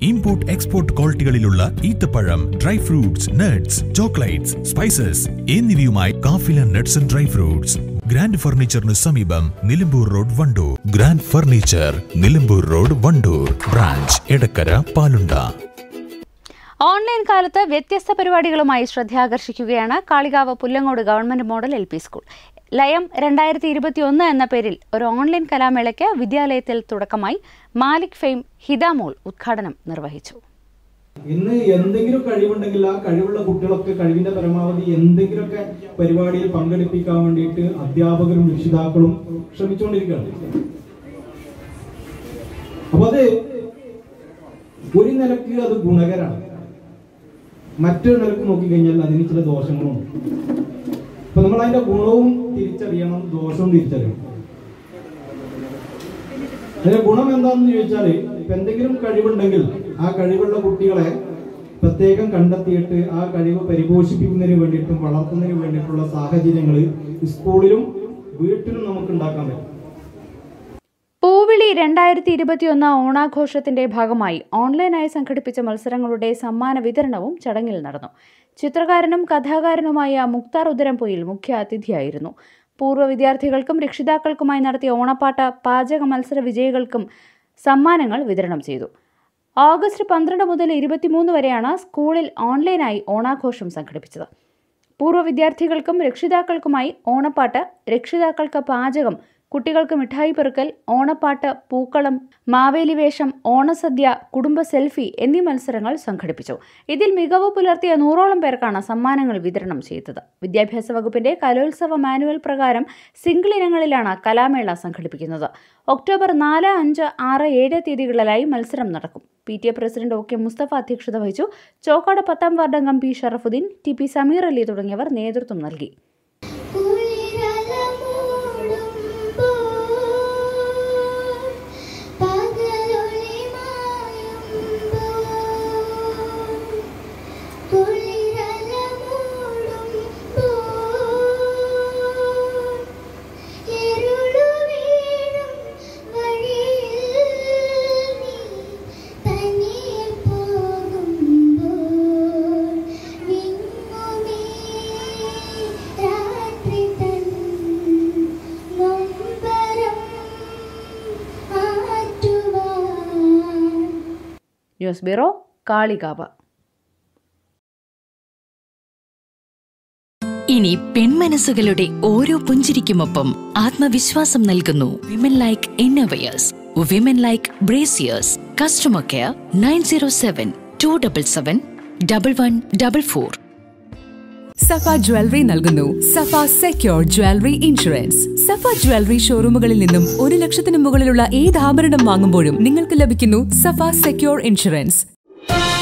import export ക്വാളിറ്റികളിലുള്ള ഈത്തപ്പഴം dry fruits nuts chocolates spices എന്നിവയുമായി Kafila nuts and dry fruits grand ഫർണിച്ചറിന് സമീപം Nilambur road Wandoor grand furniture Nilambur road Wandoor branch Edakkara Palunda online കാലത്ത് വ്യത്യസ്ത പരിപാടികളുമായി ശ്രദ്ധയാകർഷിക്കുകയാണ് കാളികാവ് പുല്ലങ്ങോട് government model L P school ലയം രണ്ടായിരത്തി ഇരുപത്തിയൊന്ന് എന്ന പേരിൽ ഒരു ഓൺലൈൻ കലാമേളയ്ക്ക് വിദ്യാലയത്തിൽ തുടക്കമായി മാലിക് ഫെയിം ഹിദാമോൾ ഉദ്ഘാടനം നിർവഹിച്ചു ഇന്ന് എന്തെങ്കിലും കഴിവുണ്ടെങ്കിൽ ആ കഴിവുള്ള കുട്ടികളൊക്കെ കഴിവിന്റെ പരമാവധി എന്തെങ്കിലുമൊക്കെ പരിപാടിയിൽ പങ്കെടുപ്പിക്കാൻ വേണ്ടിയിട്ട് അധ്യാപകരും രക്ഷിതാക്കളും ശ്രമിച്ചുകൊണ്ടിരിക്കുകയാണ് അപ്പൊ അത് ഒരു നിലക്ക് അത് ഗുണകരാണ് മറ്റൊരു നിലക്ക് നോക്കിക്കഴിഞ്ഞാൽ അതിന് ചില ദോഷങ്ങളുണ്ട് അപ്പൊ നമ്മൾ അതിന്റെ ഗുണവും തിരിച്ചറിയണം ദോഷവും തിരിച്ചറിയണം അതിന്റെ ഗുണം എന്താണെന്ന് ചോദിച്ചാല് ഇപ്പൊ എന്തെങ്കിലും കഴിവുണ്ടെങ്കിൽ ആ കഴിവുള്ള കുട്ടികളെ പ്രത്യേകം കണ്ടെത്തിയിട്ട് ആ കഴിവ് പരിപോഷിപ്പിക്കുന്നതിന് വേണ്ടിയിട്ടും വളർത്തുന്നതിന് വേണ്ടിയിട്ടുള്ള സാഹചര്യങ്ങൾ സ്കൂളിലും വീട്ടിലും നമുക്ക് ഉണ്ടാക്കാൻ പറ്റും പൂവിളി രണ്ടായിരത്തി ഇരുപത്തിയൊന്ന് ഓണാഘോഷത്തിന്റെ ഭാഗമായി ഓൺലൈനായി സംഘടിപ്പിച്ച മത്സരങ്ങളുടെ സമ്മാന വിതരണവും ചടങ്ങിൽ നടന്നു ചിത്രകാരനും കഥാകാരനുമായ മുക്താർ ഉദരംപൊയിൽ മുഖ്യ അതിഥിയായിരുന്നു പൂർവ്വ വിദ്യാർത്ഥികൾക്കും രക്ഷിതാക്കൾക്കുമായി നടത്തിയ ഓണപ്പാട്ട പാചക മത്സര വിജയികൾക്കും സമ്മാനങ്ങൾ വിതരണം ചെയ്തു ഓഗസ്റ്റ് പന്ത്രണ്ട് മുതൽ ഇരുപത്തിമൂന്ന് വരെയാണ് സ്കൂളിൽ ഓൺലൈനായി ഓണാഘോഷം സംഘടിപ്പിച്ചത് പൂർവ്വ വിദ്യാർത്ഥികൾക്കും രക്ഷിതാക്കൾക്കുമായി ഓണപ്പാട്ട് രക്ഷിതാക്കൾക്ക് പാചകം കുട്ടികൾക്ക് മിഠായി പെറുക്കൽ ഓണപ്പാട്ട് പൂക്കളം മാവേലി വേഷം ഓണസദ്യ കുടുംബ സെൽഫി എന്നീ മത്സരങ്ങൾ സംഘടിപ്പിച്ചു ഇതിൽ മികവ് പുലർത്തിയ നൂറോളം പേർക്കാണ് സമ്മാനങ്ങൾ വിതരണം ചെയ്തത് വിദ്യാഭ്യാസ വകുപ്പിന്റെ കലോത്സവ മാനുവൽ പ്രകാരം സിംഗിൾ ഇനങ്ങളിലാണ് കലാമേള സംഘടിപ്പിക്കുന്നത് ഒക്ടോബർ നാല് അഞ്ച് ആറ് ഏഴ് തീയതികളിലായി മത്സരം നടക്കും P T A president O K Mustafa അധ്യക്ഷത വഹിച്ചു ചോക്കാട് പത്താം വാർഡ് അംഗം P Sharafuddin T P Sameer Ali തുടങ്ങിയവർ നേതൃത്വം നൽകി ന്യൂസ് ബ്യൂറോ കാളികാവ് ഇനി പെൺമനസ്സുകളുടെ ഓരോ പുഞ്ചിരിക്കുമൊപ്പം ആത്മവിശ്വാസം നൽകുന്നു women like innovators women like braziers customer care nine zero seven two double seven double one double four Safa jewellery നൽകുന്നു Safa secure jewellery insurance Safa jewellery ഷോറൂമുകളിൽ നിന്നും ഒരു ലക്ഷത്തിന് മുകളിലുള്ള ഏത് ആഭരണം വാങ്ങുമ്പോഴും നിങ്ങൾക്ക് ലഭിക്കുന്നു സഫ സെക്യൂർ ഇൻഷുറൻസ്